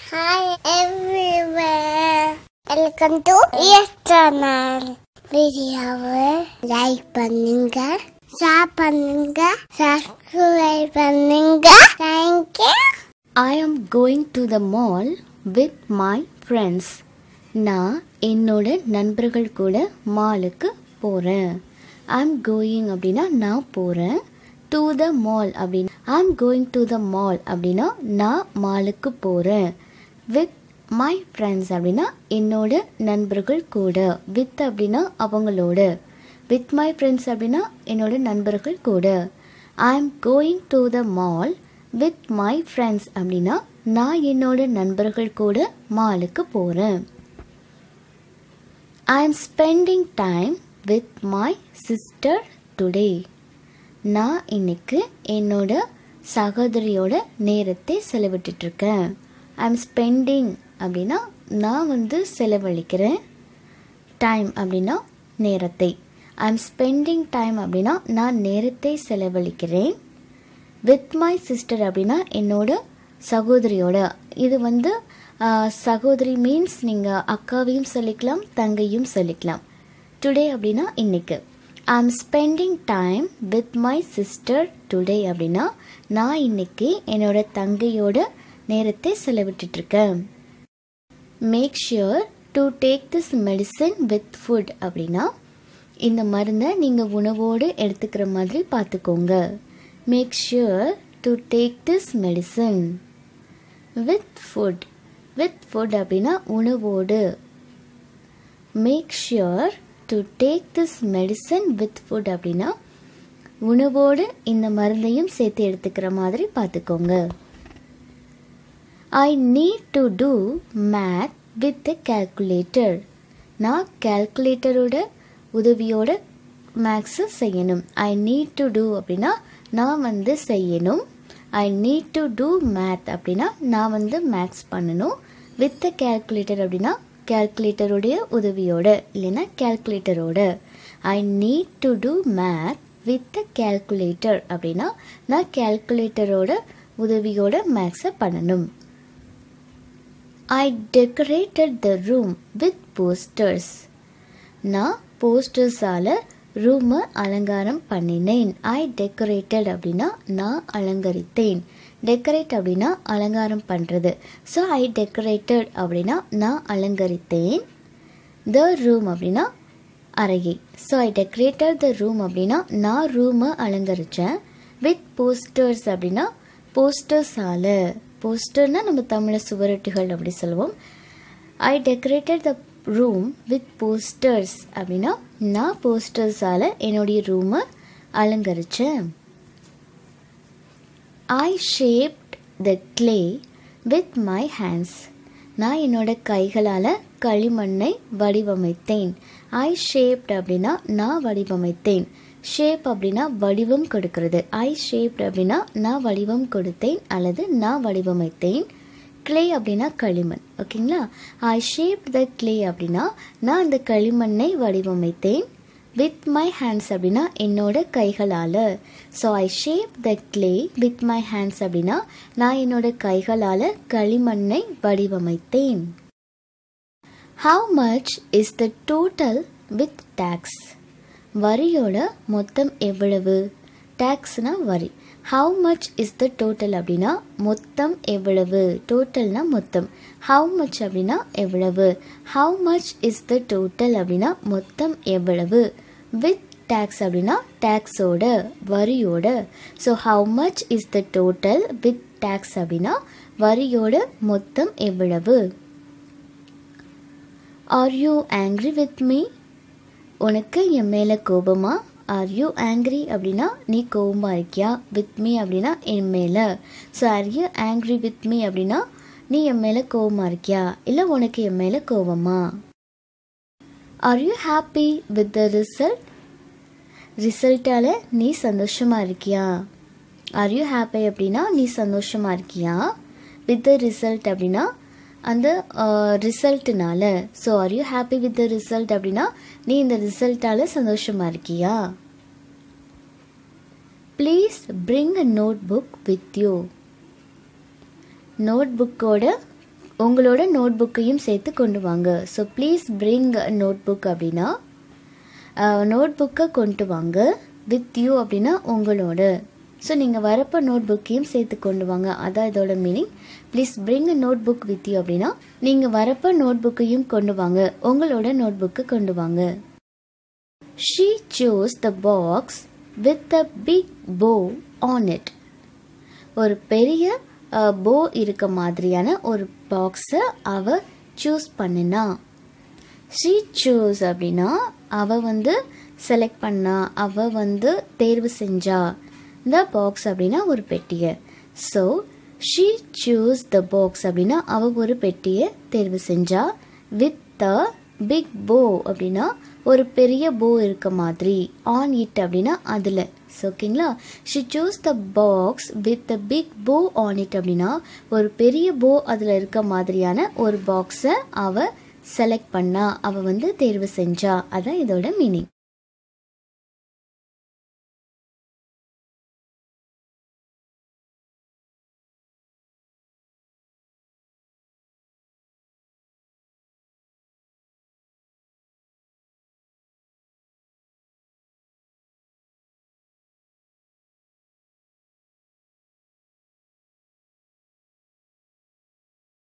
Hi everywhere. Welcome to Yes Channel. வீடியோவை like பண்ணுங்க share பண்ணுங்க சப்ஸ்கிரைப் பண்ணுங்க thank you I am going to the mall with my friends. நான் என்னோட நண்பர்கள் கூட மாலுக்கு போகிறேன் ஐம் கோயிங் அப்படின்னா நான் போகிறேன் டு த மால் அப்படின்னா I'm going to the mall அப்படின்னா நான் மாலுக்கு போகிறேன் வித் மை ஃப்ரெண்ட்ஸ் அப்படின்னா என்னோட நண்பர்கள் கூட வித் அப்படின்னா அவங்களோட வித் மை ஃப்ரெண்ட்ஸ் அப்படின்னா என்னோட நண்பர்கள் கூட I am going to the mall with my friends அப்படின்னா நான் என்னோட நண்பர்கள் கூட மாலுக்கு போகிறேன் I am spending time with my sister today நான் இன்னைக்கு என்னோட சகோதரியோட நேரத்தை செலவிட்டுட்ருக்கேன் ஐ எம் ஸ்பெண்டிங் அப்படின்னா நான் வந்து செலவழிக்கிறேன் டைம் அப்படின்னா நேரத்தை ஐ எம் ஸ்பெண்டிங் டைம் அப்படின்னா நான் நேரத்தை செலவழிக்கிறேன் வித் மை சிஸ்டர் அப்படின்னா என்னோட சகோதரியோட இது வந்து ஆ, சகோதரி மீன்ஸ் நீங்கள் அக்காவையும் சொல்லிக்கலாம் தங்கையும் சொல்லிக்கலாம் டுடே அப்படின்னா இன்னைக்கு I am spending time with my sister today அப்படின்னா நான் இன்னைக்கு என்னோட தங்கையோட நேரத்தை செலவிட்டுட்ருக்கேன் make sure to take this medicine with food அப்படின்னா இந்த மருந்தை நீங்கள் உணவோடு எடுத்துக்கிற மாதிரி பார்த்துக்கோங்க make sure to take this medicine with food with food அப்படின்னா உணவோடு make sure to take this medicine with food அப்படின்னா உணவோடு இந்த மருந்தையும் சேர்த்து எடுத்துக்கிற மாதிரி பார்த்துக்கோங்க I need to do math with calculator நான் கேல்குலேட்டரோட உதவியோட மேக்ஸு செய்யணும் ஐ நீட் டு டூ அப்படின்னா நான் வந்து செய்யணும் I need to do math அப்படின்னா நான் வந்து மேக்ஸ் பண்ணணும் வித் கேல்குலேட்டர் அப்படின்னா கேல்குலேட்டருடைய உதவியோட இல்லைன்னா கேல்குலேட்டரோட I need to do math with calculator அப்படின்னா நான் கேல்குலேட்டரோட உதவியோட மேக்ஸை பண்ணணும் I decorated the room with posters நான் போஸ்டர்ஸால் ரூமை அலங்காரம் பண்ணினேன் ஐ டெக்கரேட்டட் அப்படின்னா நான் அலங்கரித்தேன் டெக்கரேட் அப்படின்னா அலங்காரம் பண்ணுறது ஸோ ஐ டெக்கரேட்டட் அப்படின்னா நான் அலங்கரித்தேன் த ரூம் அப்படின்னா அறையை so I decorated the room அப்படின்னா நான் ரூமை அலங்கரித்தேன் வித் போஸ்டர்ஸ் அப்படின்னா போஸ்டர்ஸால் போஸ்டர்னால் நம்ம தமிழை சுவரொட்டிகள் அப்படி சொல்லுவோம் I decorated the room with posters அப்படின்னா நான் போஸ்டர்ஸால் என்னுடைய ரூமை அலங்கரித்தேன் I shaped the clay with my hands நான் என்னோட கைகளால் களிமண்ணை வடிவமைத்தேன் ஐ ஷேப்ட் அப்படின்னா நான் வடிவமைத்தேன் ஷேப் அப்படின்னா வடிவம் கொடுக்கிறது ஐ ஷேப்ட் அப்படின்னா நான் வடிவம் கொடுத்தேன் அல்லது நான் வடிவமைத்தேன் clay அப்படின்னா களிமண் ஓகேங்களா ஐ ஷேப் த clay அப்படின்னா நான் அந்த களிமண்ணை வடிவமைத்தேன் வித் மை ஹேண்ட்ஸ் அப்படின்னா என்னோட கைகளால் so I shape the clay with my hands அப்படின்னா நான் என்னோட கைகளால் களிமண்ணை வடிவமைத்தேன் how much is the total with tax வரியோட மொத்தம் எவ்வளவு டேக்ஸ்னா வரி how much is the total அப்படின்னா மொத்தம் எவ்வளவு டோட்டல்னா மொத்தம் ஹவு மச் அப்படின்னா எவ்வளவு how much is the total அப்படின்னா மொத்தம் எவ்வளவு வித் டேக்ஸ் அப்படின்னா டேக்ஸோட வரியோட so how much is the total with tax அப்படின்னா வரியோட மொத்தம் எவ்வளவு R you angry with me உனக்கு என் மேலே கோபமா ஆர் யூ ஆங்க்ரி அப்படின்னா நீ கோபமாக இருக்கியா வித் மீ அப்படின்னா என் மேலே so are you angry with me அப்படின்னா நீ என் மேலே கோபமாக இருக்கியா இல்லை உனக்கு என் மேலே கோபமா are you happy with the result ரிசல்ட்டால் நீ சந்தோஷமாக இருக்கியா ஆர் யூ ஹாப்பி அப்படின்னா நீ சந்தோஷமாக இருக்கியா வித் த ரிசல்ட் அப்படின்னா அந்த ரிசல்ட்டுனால so are you happy with the result அப்படின்னா நீ இந்த ரிசல்ட்டால் சந்தோஷமாக இருக்கியா please bring a notebook with you நோட் புக்கோட உங்களோட நோட் புக்கையும் சேர்த்து கொண்டு வாங்க so please bring notebook அப்படின்னா நோட் புக்கை கொண்டு வாங்க வித் யூ அப்படின்னா உங்களோட ஸோ நீங்கள் வரப்போ நோட் புக்கையும் சேர்த்து கொண்டு வாங்க அதான் இதோட meaning please bring notebook with you அப்படின்னா நீங்கள் வரப்போ நோட் புக்கையும் கொண்டு வாங்க உங்களோட நோட் புக்கு கொண்டு வாங்க she choose the box with a big bow on it ஒரு பெரிய போ இருக்க மாதிரியான ஒரு பாக்ஸை அவ சூஸ் பண்ணினா ஷீ சூஸ் அப்படின்னா அவ வந்து செலக்ட் பண்ணா அவ வந்து தேர்வு செஞ்சா த பாக்ஸ் அப்படின்னா ஒரு பெட்டியை so she choose the box அப்படின்னா அவ ஒரு பெட்டியை தேர்வு செஞ்சா வித் த பிக் போ அப்படின்னா ஒரு பெரிய போ இருக்க மாதிரி ஆன் இட் அப்படின்னா அதில் ஸோ ஓகேங்களா she choose the box with the big bow on it அப்படின்னா ஒரு பெரிய போ அதில் இருக்க மாதிரியான ஒரு பாக்ஸை அவ செலக்ட் பண்ணா அவ வந்து தேர்வு செஞ்சா அதான் இதோட மீனிங்